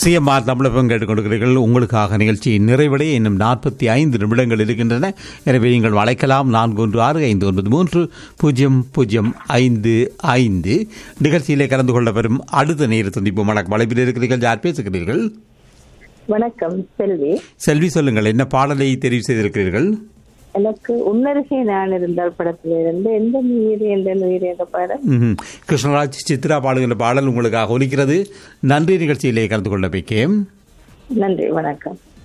CMR தமிழகம் கேட்டுக்கொண்டிருக்கிறீர்கள் உங்களுக்காக நிகழ்ச்சி நிறைவடைய இன்னும் நாற்பத்தி ஐந்து நிமிடங்கள் இருக்கின்றன எனவே நீங்கள் அழைக்கலாம் நான்கு ஒன்று ஆறு ஐந்து ஒன்பது மூன்று பூஜ்ஜியம் பூஜ்ஜியம் ஐந்து ஐந்து நிகழ்ச்சியிலே கலந்து கொள்ள வரும் அடுத்த நேர சந்திப்பு வணக்கம் அழைப்பில் இருக்கிறீர்கள் யார் பேசுகிறீர்கள் வணக்கம் செல்வி செல்வி சொல்லுங்கள் என்ன பாடலை தெரிவு செய்திருக்கிறீர்கள் எனக்கு உன்னருகே நான் இருந்தால் படத்திலிருந்து எந்த நீர் எந்த நீர் என்ற பாடம் ம்ஹும். கிருஷ்ணராஜ் சித்ரா பாடுகின்ற பாடல் உங்களுக்காக ஒலிக்கிறது நன்றி நிகழ்ச்சியிலே கலந்து கொள்ள வைக்கேன் நன்றி வணக்கம்